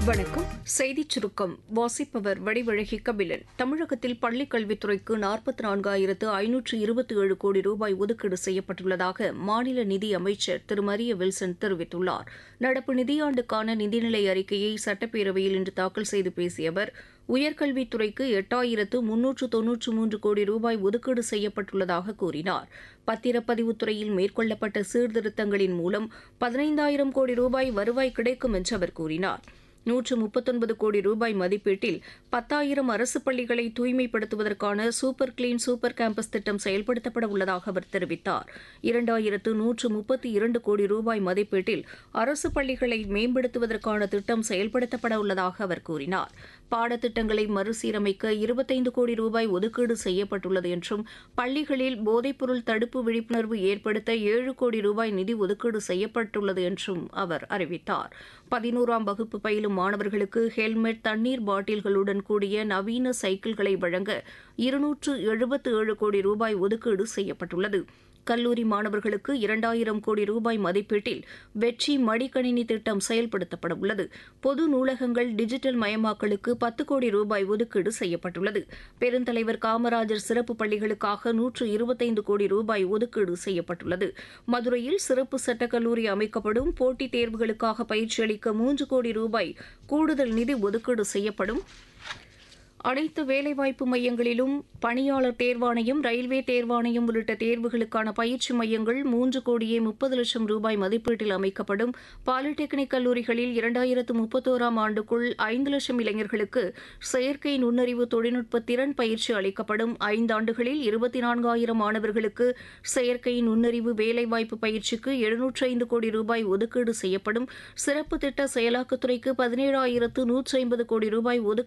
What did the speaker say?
வணக்கம் செய்திச் சுருக்கம் வாசிப்பவர் வடிவழகி கபிலன் தமிழகத்தில் பள்ளிக் கல்வித்துறைக்கு நாற்பத்தி நான்காயிரத்து ஐநூற்று இருபத்தி ஏழு கோடி ரூபாய் ஒதுக்கீடு செய்யப்பட்டுள்ளதாக மாநில நிதி அமைச்சர் திரு மரிய வில்சன் தெரிவித்துள்ளார் நடப்பு நிதியாண்டுக்கான நிதிநிலை அறிக்கையை சட்டப்பேரவையில் இன்று தாக்கல் செய்து பேசிய அவர் உயர்கல்வித்துறைக்கு எட்டாயிரத்து முன்னூற்று தொன்னூற்று மூன்று கோடி ரூபாய் ஒதுக்கீடு செய்யப்பட்டுள்ளதாக கூறினார் பத்திரப்பதிவுத் துறையில் மேற்கொள்ளப்பட்ட சீர்திருத்தங்களின் மூலம் பதினைந்தாயிரம் கோடி ரூபாய் வருவாய் கிடைக்கும் என்று அவர் கூறினார் நூற்று முப்பத்தொன்பது கோடி ரூபாய் மதிப்பீட்டில் பத்தாயிரம் அரசு பள்ளிகளை தூய்மைப்படுத்துவதற்கான சூப்பர் கிளீன் சூப்பர் கேம்பஸ் திட்டம் செயல்படுத்தப்பட உள்ளதாக அவர் தெரிவித்தார் இரண்டாயிரத்து நூற்று முப்பத்தி இரண்டு கோடி ரூபாய் மதிப்பீட்டில் அரசு பள்ளிகளை மேம்படுத்துவதற்கான திட்டம் செயல்படுத்தப்பட உள்ளதாக அவர் கூறினார் பாடத்திட்டங்களை மறுசீரமைக்க இருபத்தைந்து கோடி ரூபாய் ஒதுக்கீடு செய்யப்பட்டுள்ளது என்றும் பள்ளிகளில் போதைப்பொருள் தடுப்பு விழிப்புணர்வு ஏற்படுத்த ஏழு கோடி ரூபாய் நிதி ஒதுக்கீடு செய்யப்பட்டுள்ளது என்றும் அவர் அறிவித்தார் பதினோராம் வகுப்பு பயிலும் மாணவர்களுக்கு ஹெல்மெட் தண்ணீர் பாட்டில்களுடன் கூடிய நவீன சைக்கிள்களை வழங்க இருநூற்று எழுபத்து ஏழு கோடி ரூபாய் ஒதுக்கீடு செய்யப்பட்டுள்ளது கல்லூரி மாணவர்களுக்கு இரண்டாயிரம் கோடி ரூபாய் மதிப்பீட்டில் வெற்றி மடிக்கணினி திட்டம் செயல்படுத்தப்பட உள்ளது பொது நூலகங்கள் டிஜிட்டல் மயமாக்கலுக்கு பத்து கோடி ரூபாய் ஒதுக்கீடு செய்யப்பட்டுள்ளது பெருந்தலைவர் காமராஜர் சிறப்பு பள்ளிகளுக்காக நூற்று இருபத்தைந்து கோடி ரூபாய் ஒதுக்கீடு செய்யப்பட்டுள்ளது மதுரையில் சிறப்பு சட்டக்கல்லூரி அமைக்கப்படும் போட்டித் தேர்வுகளுக்காக பயிற்சி அளிக்க மூன்று கோடி ரூபாய் கூடுதல் நிதி ஒதுக்கீடு செய்யப்படும் அனைத்து வேலைவாய்ப்பு மையங்களிலும் பணியாளர் தேர்வாணையம் ரயில்வே தேர்வாணையம் உள்ளிட்ட தேர்வுகளுக்கான பயிற்சி மையங்கள் மூன்று கோடியே முப்பது லட்சம் ரூபாய் மதிப்பீட்டில் அமைக்கப்படும் பாலிடெக்னிக் கல்லூரிகளில் இரண்டாயிரத்து முப்பத்தோராம் ஆண்டுக்குள் ஐந்து லட்சம் இளைஞர்களுக்கு செயற்கை நுண்ணறிவு தொழில்நுட்ப திறன் பயிற்சி அளிக்கப்படும் ஐந்தாண்டுகளில் இருபத்தி நான்காயிரம் மாணவர்களுக்கு செயற்கை நுண்ணறிவு வேலைவாய்ப்பு பயிற்சிக்கு எழுநூற்று ஐந்து கோடி ரூபாய் ஒதுக்கீடு செய்யப்படும் சிறப்பு திட்ட செயலாக்கத்துறைக்கு பதினேழாயிரத்து நூற்றி ஐம்பது கோடி ரூபாய் ஒதுக்கீடு